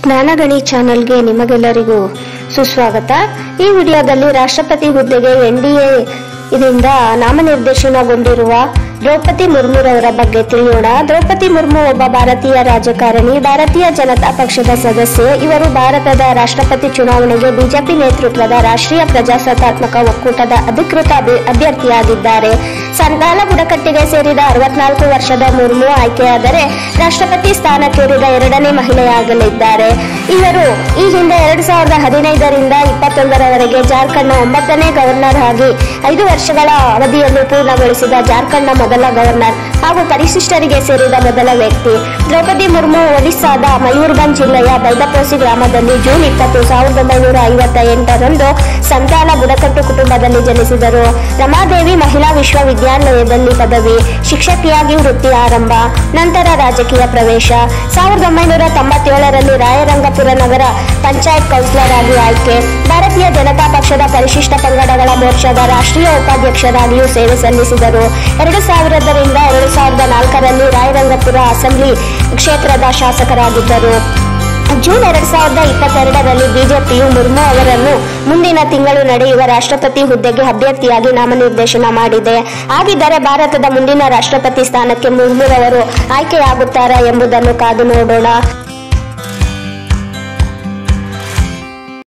ಜ್ಞಾನಗಣಿ ಚಾನೆಲ್ಗೆ ನಿಮಗೆಲ್ಲರಿಗೂ ಸುಸ್ವಾಗತ ಈ ವಿಡಿಯೋದಲ್ಲಿ ರಾಷ್ಟ್ರಪತಿ ಹುದ್ದೆಗೆ ಎನ್ಡಿಎ ಇದರಿಂದ ನಾಮನಿರ್ದೇಶನಗೊಂಡಿರುವ ದ್ರೌಪದಿ ಮುರ್ಮುರವರ ಬಗ್ಗೆ ತಿಳಿಯೋಣ ದ್ರೌಪದಿ ಮುರ್ಮು ಒಬ್ಬ ಭಾರತೀಯ ರಾಜಕಾರಣಿ ಭಾರತೀಯ ಜನತಾ ಪಕ್ಷದ ಸದಸ್ಯೆ ಇವರು ಭಾರತದ ರಾಷ್ಟ್ರಪತಿ ಚುನಾವಣೆಗೆ ಬಿಜೆಪಿ ನೇತೃತ್ವದ ರಾಷ್ಟ್ರೀಯ ಪ್ರಜಾಸತ್ತಾತ್ಮಕ ಒಕ್ಕೂಟದ ಅಧಿಕೃತ ಅಭಿ- ಅಭ್ಯರ್ಥಿಯಾಗಿದ್ದಾರೆ ಸಂತಾಲ ಬುಡಕಟ್ಟಿಗೆ ಸೇರಿದ ಅರವತ್ನಾಲ್ಕು ವರ್ಷದ ಮುರ್ಮು ಆಯ್ಕೆಯಾದರೆ ರಾಷ್ಟ್ರಪತಿ ಸ್ಥಾನಕ್ಕೇರಿದ ಎರಡನೇ ಮಹಿಳೆಯಾಗಲಿದ್ದಾರೆ ಇವರು ಈ ಹಿಂದೆ ಎರಡು ಸಾವಿರದ ಹದಿನೈದರಿಂದ ಇಪ್ಪತ್ತೊಂದರವರೆಗೆ ಜಾರ್ಖಂಡ್ನ ಒಂಬತ್ತನೇ ಗವರ್ನರ್ ಆಗಿ ಐದು ವರ್ಷಗಳ ಅವಧಿಯನ್ನು ಪೂರ್ಣಗೊಳಿಸಿದ ಜಾರ್ಖಂಡ್ನ ಮೊದಲ ಗವರ್ನರ್ ಹಾಗೂ ಪರಿಶಿಷ್ಟರಿಗೆ ಸೇರಿದ ಮೊದಲ ವ್ಯಕ್ತಿ ದ್ರೌಪದಿ ಮುರ್ಮು ಒಡಿಸ್ಸಾದ ಮಯೂರ್ಭಂಜ್ ಜಿಲ್ಲೆಯ ಬೈದಪೋಸಿ ಗ್ರಾಮದಲ್ಲಿ ಜೂನ್ ಇಪ್ಪತ್ತು ಸಾವಿರದ ಒಂಬೈನೂರ ಐವತ್ತ ಎಂಟರಂದು ಸಂತಾಲ ಬುಡಕಟ್ಟು ಕುಟುಂಬದಲ್ಲಿ ಜನಿಸಿದರು ರಮಾದೇವಿ ಮಹಿಳಾ ವಿಶ್ವವಿದ್ಯಾಲಯದಲ್ಲಿ ಪದವಿ ಶಿಕ್ಷಕಿಯಾಗಿ ವೃತ್ತಿ ಆರಂಭ ನಂತರ ರಾಜಕೀಯ ಪ್ರವೇಶ ಸಾವಿರದ ಒಂಬೈನೂರ ತೊಂಬತ್ತೇಳರಲ್ಲಿ ರಾಯರಂಗಪುರ ನಗರ ಪಂಚಾಯತ್ ಕೌನ್ಸಿಲರ್ ಆಗಿ ಆಯ್ಕೆ ಭಾರತೀಯ ಜನತಾ ಪಕ್ಷದ ಪರಿಶಿಷ್ಟ ಪಂಗಡಗಳ ಮೋರ್ಚಾದ ರಾಷ್ಟ್ರೀಯ ಉಪಾಧ್ಯಕ್ಷರಾಗಿಯೂ ಸೇವೆ ಸಲ್ಲಿಸಿದರು ಎರಡು ಸಾವಿರದರಿಂದ ಎರಡು ಸಾವಿರದ ನಾಲ್ಕರಲ್ಲಿ ರಾಯರಂಗಪುರ ಅಸೆಂಬ್ಲಿ ಕ್ಷೇತ್ರದ ಶಾಸಕರಾಗಿದ್ದರು ಜೂನ್ ಎರಡ್ ಸಾವಿರದ ಇಪ್ಪತ್ತೆರಡರಲ್ಲಿ ಬಿಜೆಪಿಯು ಮುರ್ಮು ಅವರನ್ನು ಮುಂದಿನ ತಿಂಗಳು ನಡೆಯುವ ರಾಷ್ಟ್ರಪತಿ ಹುದ್ದೆಗೆ ಅಭ್ಯರ್ಥಿಯಾಗಿ ನಾಮನಿರ್ದೇಶನ ಮಾಡಿದೆ ಹಾಗಿದ್ದರೆ ಭಾರತದ ಮುಂದಿನ ರಾಷ್ಟ್ರಪತಿ ಸ್ಥಾನಕ್ಕೆ ಮುರ್ಮುರವರು ಆಯ್ಕೆಯಾಗುತ್ತಾರಾ ಎಂಬುದನ್ನು ಕಾದು ನೋಡೋಣ